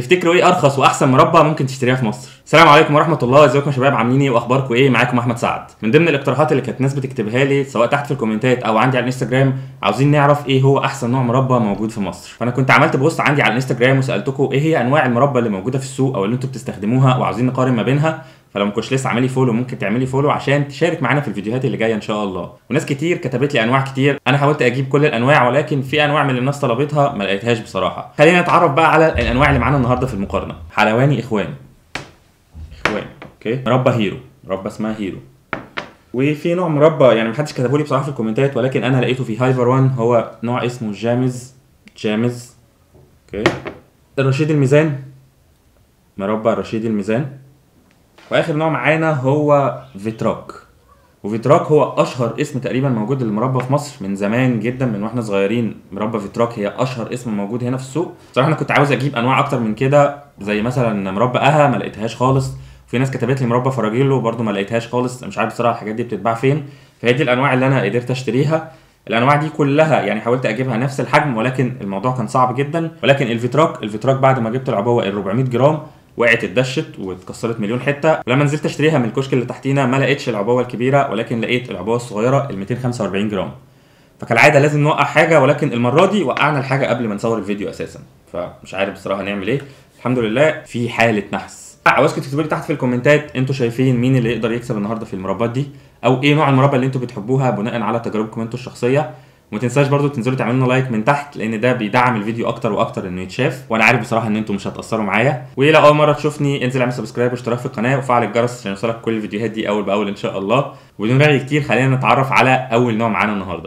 تفتكروا ايه ارخص واحسن مربى ممكن تشتريها في مصر السلام عليكم ورحمه الله ازيكم يا شباب عاملين ايه واخباركم ايه معاكم احمد سعد من ضمن الاقتراحات اللي كانت ناس بتكتبها لي سواء تحت في الكومنتات او عندي على الانستجرام عاوزين نعرف ايه هو احسن نوع مربى موجود في مصر فانا كنت عملت بوست عندي على الانستجرام وسالتكم ايه هي انواع المربى اللي موجوده في السوق او اللي انتوا بتستخدموها وعاوزين نقارن ما بينها فلو ما كنتش لسه عاملي فولو ممكن تعملي فولو عشان تشارك معانا في الفيديوهات اللي جايه ان شاء الله وناس كتير كتبت لي انواع كتير انا حاولت اجيب كل الانواع ولكن في انواع من اللي الناس طلبتها ما لقيتهاش بصراحه خلينا نتعرف بقى على الانواع اللي معانا النهارده في المقارنه حلواني اخوان اخوان اوكي مربى هيرو مربى اسمها هيرو وفي نوع مربى يعني محدش كتبه لي بصراحه في الكومنتات ولكن انا لقيته في هايبر 1 هو نوع اسمه جامز جامز اوكي الرشيد الميزان مربى الرشيد الميزان واخر نوع معانا هو فيتراك وفيتراك هو اشهر اسم تقريبا موجود للمربى في مصر من زمان جدا من واحنا صغيرين مربى فيتراك هي اشهر اسم موجود هنا في السوق بصراحه انا كنت عاوز اجيب انواع اكتر من كده زي مثلا مربى اها ما لقيتهاش خالص في ناس كتبت لي مربى فراجيلو برضو ما لقيتهاش خالص مش عارف بصراحه الحاجات دي بتتباع فين فهي دي الانواع اللي انا قدرت اشتريها الانواع دي كلها يعني حاولت اجيبها نفس الحجم ولكن الموضوع كان صعب جدا ولكن الفيتراك الفيتراك بعد ما جبت العبوه ال 400 جرام وقعت اتدشت واتكسرت مليون حته ولما نزلت اشتريها من الكشك اللي تحتينا ما لقيتش العبوه الكبيره ولكن لقيت العبوه الصغيره ال 245 جرام فكالعاده لازم نوقع حاجه ولكن المره دي وقعنا الحاجه قبل ما نصور الفيديو اساسا فمش عارف بصراحه نعمل ايه الحمد لله في حاله نحس عاوزكم تكتبوا لي تحت في الكومنتات انتوا شايفين مين اللي يقدر يكسب النهارده في المربات دي او ايه نوع المربى اللي انتوا بتحبوها بناء على تجاربكم انتوا الشخصيه وما تنساش برضو تنزلوا تعملوا لنا لايك من تحت لان ده بيدعم الفيديو اكتر واكتر انه يتشاف وانا عارف بصراحه ان انتم مش هتاثروا معايا ولو اول مره تشوفني انزل اعمل سبسكرايب واشتراك في القناه وفعل الجرس عشان يوصلك كل الفيديوهات دي اول باول ان شاء الله وبدون رغي كتير خلينا نتعرف على اول نوع معانا النهارده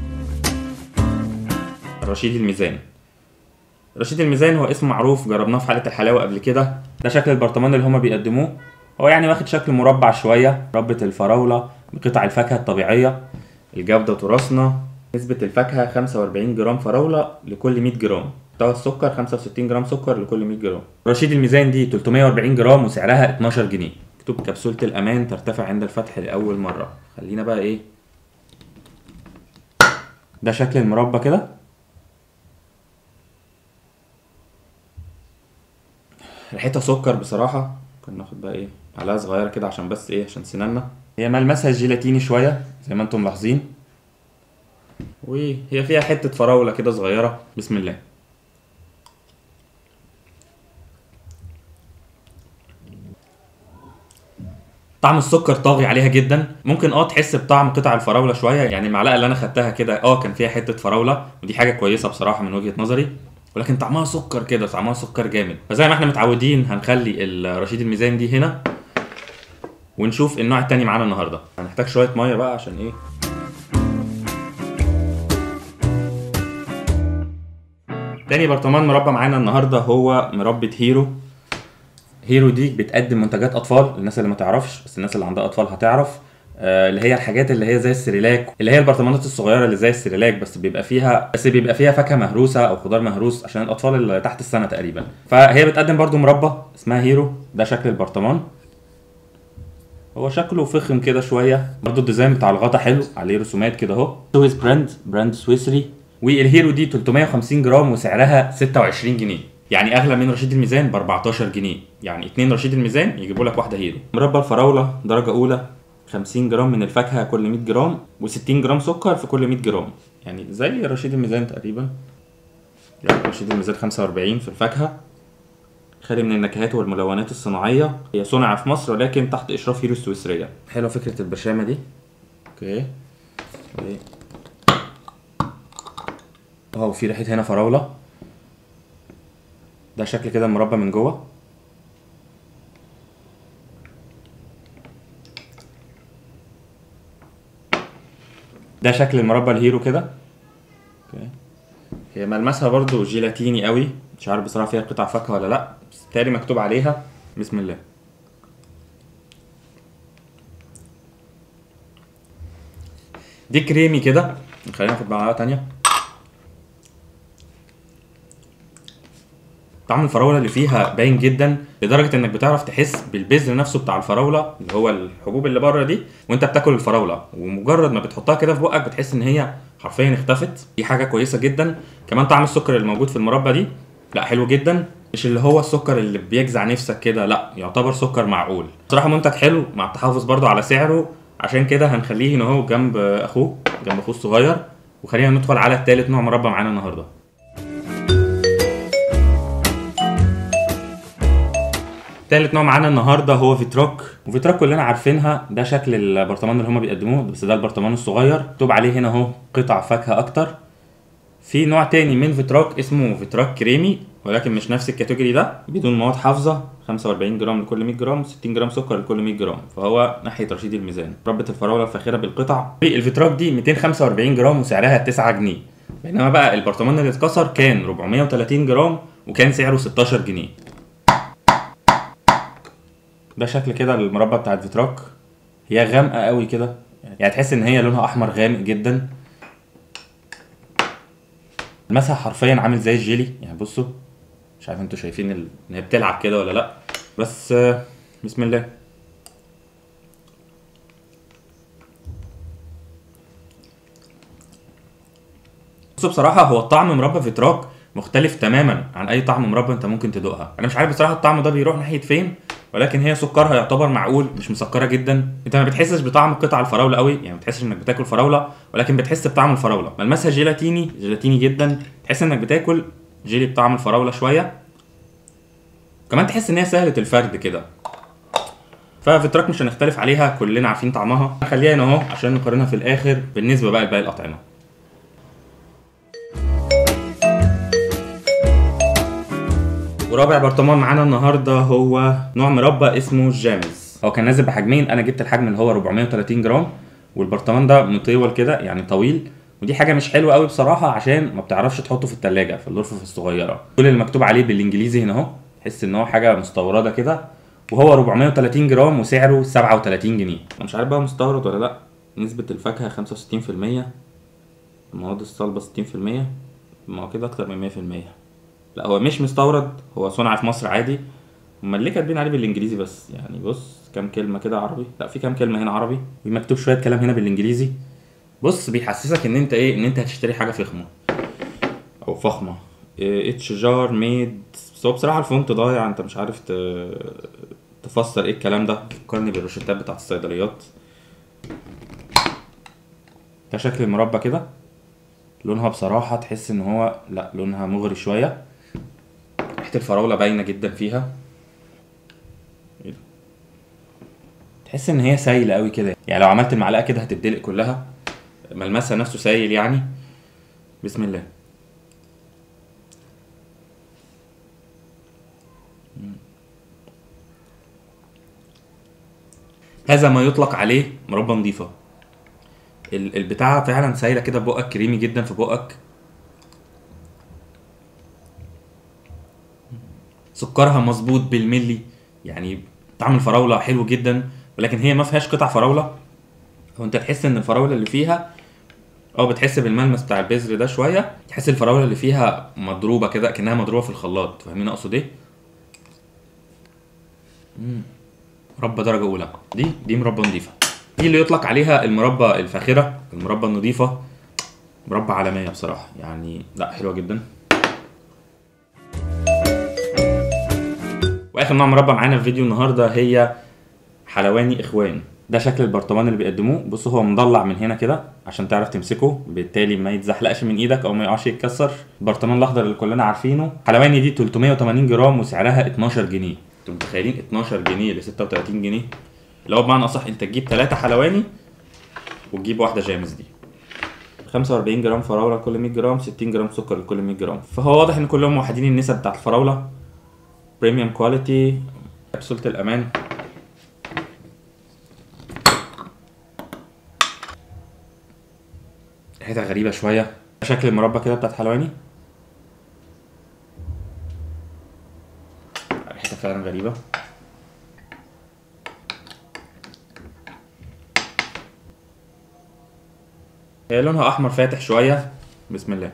رشيد الميزان رشيد الميزان هو اسم معروف جربناه في حاله الحلاوه قبل كده ده شكل البرطمان اللي هما بيقدموه هو يعني واخد شكل مربع شويه مربة الفراوله بقطع الفاكهه الطبيعيه الجوده تراثنا نسبة الفاكهة 45 جرام فراولة لكل 100 جرام محتوى السكر 65 جرام سكر لكل 100 جرام رشيد الميزان دي 340 جرام وسعرها 12 جنيه مكتوب كبسولة الأمان ترتفع عند الفتح لأول مرة خلينا بقى إيه ده شكل المربى كده ريحتها سكر بصراحة ممكن ناخد بقى إيه معلقة صغيرة كده عشان بس إيه عشان سنانا هي ملمسها جيلاتيني شوية زي ما انتم ملاحظين وهي فيها حتة فراولة كده صغيرة بسم الله طعم السكر طاغي عليها جدا ممكن اه تحس بطعم قطع الفراوله شويه يعني المعلقه اللي انا خدتها كده اه كان فيها حته فراوله ودي حاجه كويسه بصراحه من وجهه نظري ولكن طعمها سكر كده طعمها سكر جامد فزي ما احنا متعودين هنخلي الرشيد الميزان دي هنا ونشوف النوع التاني معانا النهارده هنحتاج شويه ميه بقى عشان ايه تاني برطمان مربى معانا النهارده هو مربى هيرو هيرو دي بتقدم منتجات اطفال الناس اللي ما تعرفش بس الناس اللي عندها اطفال هتعرف آه اللي هي الحاجات اللي هي زي السريلاك اللي هي البرطمانات الصغيره اللي زي السريلاك بس بيبقى فيها بس بيبقى فيها فاكهه مهروسه او خضار مهروس عشان الاطفال اللي تحت السنه تقريبا فهي بتقدم برضو مربى اسمها هيرو ده شكل البرطمان هو شكله فخم كده شويه برضو الديزاين بتاع الغطا حلو عليه رسومات كده اهو سويس براند براند سويسري والهيرو دي 350 جرام وسعرها 26 جنيه يعني اغلى من رشيد الميزان ب 14 جنيه يعني اتنين رشيد الميزان يجيبوا لك واحده هيرو مربى الفراوله درجه اولى 50 جرام من الفاكهه كل 100 جرام و60 جرام سكر في كل 100 جرام يعني زي رشيد الميزان تقريبا يعني رشيد الميزان 45 في الفاكهه خالي من النكهات والملونات الصناعيه هي صنع في مصر ولكن تحت اشراف هيرو السويسريه حلوه فكره البرشامه دي اوكي اوكي اهو في ريحه هنا فراوله ده شكل كده المربى من جوه ده شكل المربى الهيرو كده اوكي هي ملمسها برضو جيلاتيني قوي مش عارف بصراحه فيها قطع فاكهه ولا لا بس تاني مكتوب عليها بسم الله دي كريمي كده خلينا ناخد معلقه تانية طعم الفراوله اللي فيها باين جدا لدرجه انك بتعرف تحس بالبذر نفسه بتاع الفراوله اللي هو الحبوب اللي بره دي وانت بتاكل الفراوله ومجرد ما بتحطها كده في بقك بتحس ان هي حرفيا اختفت دي حاجه كويسه جدا كمان طعم السكر اللي موجود في المربى دي لا حلو جدا مش اللي هو السكر اللي بيجزع نفسك كده لا يعتبر سكر معقول بصراحه منتج حلو مع التحفظ برضو على سعره عشان كده هنخليه هنا اهو جنب اخوه جنب اخوه الصغير وخلينا ندخل على التالت نوع مربى معانا النهارده تالت نوع معانا النهارده هو فيتروك وفيتروك كلنا عارفينها ده شكل البرطمان اللي هما بيقدموه بس ده البرطمان الصغير مكتوب عليه هنا اهو قطع فاكهه اكتر في نوع تاني من فيتروك اسمه فيتروك كريمي ولكن مش نفس الكاتيجوري ده بدون مواد حافظه 45 جرام لكل 100 جرام 60 جرام سكر لكل 100 جرام فهو ناحيه رشيد الميزان ربة الفراوله الفاخره بالقطع الفيتروك دي 245 جرام وسعرها 9 جنيه بينما بقى البرطمان اللي اتكسر كان 430 جرام وكان سعره 16 جنيه ده شكل كده المربى بتاعت فيتروك هي غامقه قوي كده يعني تحس ان هي لونها احمر غامق جدا المسها حرفيا عامل زي الجيلي يعني بصوا مش عارف انتوا شايفين ال... ان هي بتلعب كده ولا لا بس آه، بسم الله بصوا بصراحة هو الطعم مربى فيتراك مختلف تماما عن اي طعم مربى انت ممكن تدوقها انا مش عارف بصراحة الطعم ده بيروح ناحية فين ولكن هي سكرها يعتبر معقول مش مسكرة جدا انت ما بتحسش بطعم قطع الفراولة قوي يعني ما بتحسش انك بتاكل فراولة ولكن بتحس بطعم الفراولة ملمسها جيلاتيني جيلاتيني جدا تحس انك بتاكل جيلي بطعم الفراولة شوية كمان تحس ان هي سهلة الفرد كده ففيتراك مش هنختلف عليها كلنا عارفين طعمها خليها هنا اهو عشان نقارنها في الاخر بالنسبة بقى لباقي الاطعمة ورابع برطمان معانا النهارده هو نوع مربى اسمه جامز هو كان نازل بحجمين انا جبت الحجم اللي هو 430 جرام والبرطمان ده مطول كده يعني طويل ودي حاجه مش حلوه قوي بصراحه عشان ما بتعرفش تحطه في التلاجة في الظروف الصغيره كل اللي مكتوب عليه بالانجليزي هنا اهو تحس ان هو حاجه مستورده كده وهو 430 جرام وسعره 37 جنيه انا مش عارف بقى مستورد ولا لا نسبه الفاكهه 65% المواد الصلبه 60% ما هو كده اكتر من 100% لا هو مش مستورد هو صنع في مصر عادي امال ليه كاتبين عليه بالانجليزي بس يعني بص كام كلمه كده عربي لا في كام كلمه هنا عربي ومكتوب شويه كلام هنا بالانجليزي بص بيحسسك ان انت ايه ان انت هتشتري حاجه فخمه او فخمه اتش جار ميد بس هو بصراحه الفونت ضايع انت مش عارف ت- تفسر ايه الكلام ده فكرني بالروشتات بتاعت الصيدليات ده شكل المربى كده لونها بصراحة تحس ان هو لا لونها مغري شوية ريحة الفراولة باينة جدا فيها إيه ده؟ تحس ان هي سايلة قوي كده يعني لو عملت المعلقة كده هتدلق كلها ملمسها نفسه سايل يعني بسم الله مم. هذا ما يطلق عليه مربى نظيفة ال- البتاعة فعلا سايلة كده في بقك كريمي جدا في بقك سكرها مظبوط بالملي يعني طعم الفراولة حلو جدا ولكن هي ما فيهاش قطع فراولة هو انت تحس ان الفراولة اللي فيها اه بتحس بالملمس بتاع البذر ده شوية تحس الفراولة اللي فيها مضروبة كده كأنها مضروبة في الخلاط فاهمين اقصد ايه؟ مم. مربى درجة أولى دي دي مربى نظيفة دي اللي يطلق عليها المربى الفاخرة المربى النظيفة مربى عالمية بصراحة يعني لا حلوة جدا واخر نوع مربى معانا في فيديو النهارده هي حلواني اخوان ده شكل البرطمان اللي بيقدموه بص هو مضلع من هنا كده عشان تعرف تمسكه بالتالي ما يتزحلقش من ايدك او ما يقعش يتكسر البرطمان الاخضر اللي كلنا عارفينه حلواني دي 380 جرام وسعرها 12 جنيه انتوا متخيلين 12 جنيه ل 36 جنيه اللي هو بمعنى اصح انت تجيب ثلاثة حلواني وتجيب واحدة جامز دي 45 جرام فراولة لكل 100 جرام 60 جرام سكر لكل 100 جرام فهو واضح ان كلهم موحدين النسب بتاعت الفراولة بريميوم كواليتي كبسولة الأمان ريحتها غريبة شوية شكل المربى كده بتاعت حلواني ريحتها فعلا غريبة هي لونها أحمر فاتح شوية بسم الله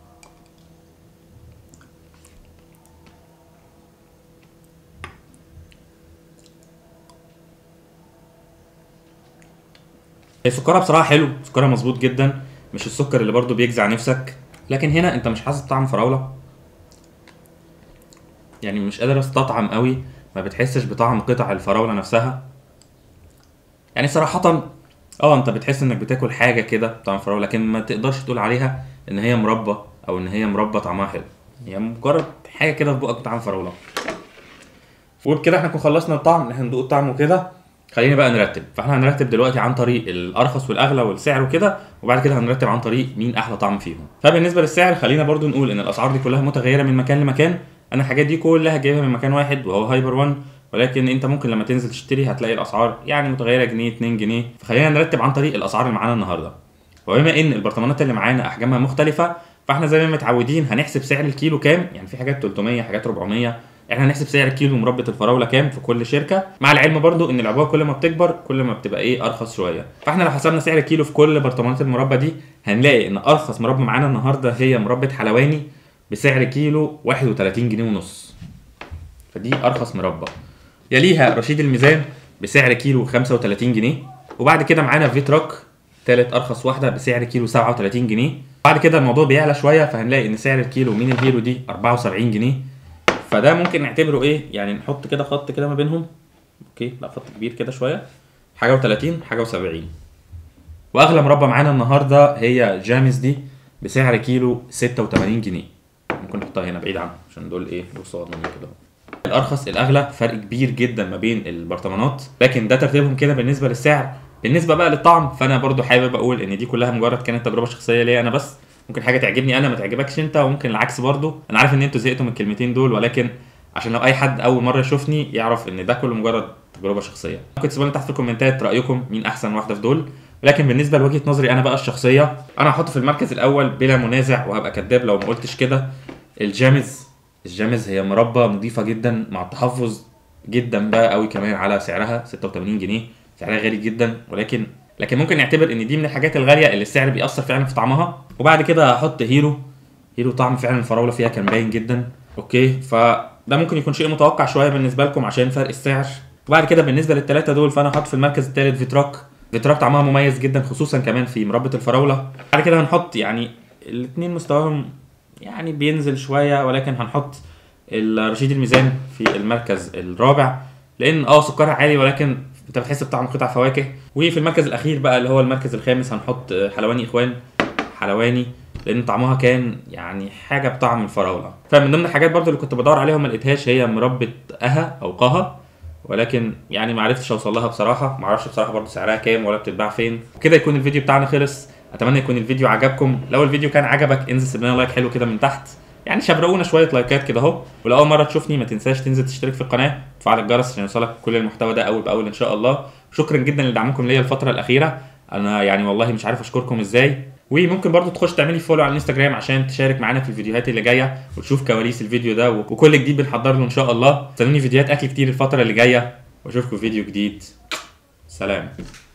هي سكرها بصراحه حلو سكرها مظبوط جدا مش السكر اللي برضو بيجزع نفسك لكن هنا انت مش حاسس بطعم فراوله يعني مش قادر استطعم قوي ما بتحسش بطعم قطع الفراوله نفسها يعني صراحه اه انت بتحس انك بتاكل حاجه كده طعم فراوله لكن ما تقدرش تقول عليها ان هي مربى او ان هي مربى طعمها حلو هي يعني مجرد حاجه كده في بقك بطعم فراوله وبكده احنا كنا خلصنا الطعم ان احنا ندوق الطعم وكده خلينا بقى نرتب فاحنا هنرتب دلوقتي عن طريق الارخص والاغلى والسعر وكده وبعد كده هنرتب عن طريق مين احلى طعم فيهم فبالنسبه للسعر خلينا برضو نقول ان الاسعار دي كلها متغيره من مكان لمكان انا الحاجات دي كلها جايبها من مكان واحد وهو هايبر 1 ولكن انت ممكن لما تنزل تشتري هتلاقي الاسعار يعني متغيره جنيه 2 جنيه فخلينا نرتب عن طريق الاسعار اللي معانا النهارده وبما ان البرطمانات اللي معانا احجامها مختلفه فاحنا زي ما متعودين هنحسب سعر الكيلو كام يعني في حاجات 300 حاجات 400 احنا هنحسب سعر كيلو مربى الفراوله كام في كل شركه مع العلم برضو ان العبوه كل ما بتكبر كل ما بتبقى ايه ارخص شويه فاحنا لو حسبنا سعر كيلو في كل برطمانات المربى دي هنلاقي ان ارخص مربى معانا النهارده هي مربى حلواني بسعر كيلو 31 جنيه ونص فدي ارخص مربى يليها رشيد الميزان بسعر كيلو 35 جنيه وبعد كده معانا فيتروك تالت ارخص واحده بسعر كيلو 37 جنيه بعد كده الموضوع بيعلى شويه فهنلاقي ان سعر الكيلو من الهيرو دي 74 جنيه فده ممكن نعتبره ايه يعني نحط كده خط كده ما بينهم اوكي لا خط كبير كده شويه حاجه و30 حاجه و70 واغلى مربى معانا النهارده هي جامس دي بسعر كيلو 86 جنيه ممكن نحطها هنا بعيد عنها عشان دول ايه دول صغننين كده الارخص الاغلى فرق كبير جدا ما بين البرطمانات لكن ده ترتيبهم كده بالنسبه للسعر بالنسبه بقى للطعم فانا برضو حابب اقول ان دي كلها مجرد كانت تجربه شخصيه ليا انا بس ممكن حاجه تعجبني انا ما تعجبكش انت وممكن العكس برضو انا عارف ان انتوا زهقتوا من الكلمتين دول ولكن عشان لو اي حد اول مره يشوفني يعرف ان ده كله مجرد تجربه شخصيه ممكن تسيبوا لي تحت في الكومنتات رايكم مين احسن واحده في دول ولكن بالنسبه لوجهه نظري انا بقى الشخصيه انا هحطه في المركز الاول بلا منازع وهبقى كداب لو ما قلتش كده الجامز الجامز هي مربى نظيفه جدا مع التحفظ جدا بقى قوي كمان على سعرها 86 جنيه سعرها غالي جدا ولكن لكن ممكن نعتبر ان دي من الحاجات الغاليه اللي السعر بيأثر فعلا في طعمها وبعد كده هحط هيرو هيرو طعم فعلا الفراوله فيها كان باين جدا اوكي فده ممكن يكون شيء متوقع شويه بالنسبه لكم عشان فرق السعر وبعد كده بالنسبه للثلاثه دول فانا هحط في المركز الثالث فيتراك فيتراك طعمها مميز جدا خصوصا كمان في مربى الفراوله بعد كده هنحط يعني الاثنين مستواهم يعني بينزل شويه ولكن هنحط الرشيد الميزان في المركز الرابع لان اه سكرها عالي ولكن انت بتحس بطعم قطع فواكه وفي المركز الاخير بقى اللي هو المركز الخامس هنحط حلواني اخوان حلواني لان طعمها كان يعني حاجه بطعم الفراوله فمن ضمن الحاجات برضو اللي كنت بدور عليها وما لقيتهاش هي مربى اها او قها ولكن يعني ما عرفتش اوصل لها بصراحه ما اعرفش بصراحه برضو سعرها كام ولا بتتباع فين كده يكون الفيديو بتاعنا خلص اتمنى يكون الفيديو عجبكم لو الفيديو كان عجبك انزل سيب لنا لايك حلو كده من تحت يعني شبرقونا شويه لايكات كده اهو ولو اول مره تشوفني ما تنساش تنزل تشترك في القناه وتفعل الجرس عشان يوصلك كل المحتوى ده اول باول ان شاء الله شكرا جدا لدعمكم ليا الفتره الاخيره انا يعني والله مش عارف اشكركم ازاي وممكن برضو تخش تعملي فولو على الانستجرام عشان تشارك معانا في الفيديوهات اللي جايه وتشوف كواليس الفيديو ده وكل جديد بنحضر له ان شاء الله استنوني فيديوهات اكل كتير الفتره اللي جايه واشوفكم في فيديو جديد سلام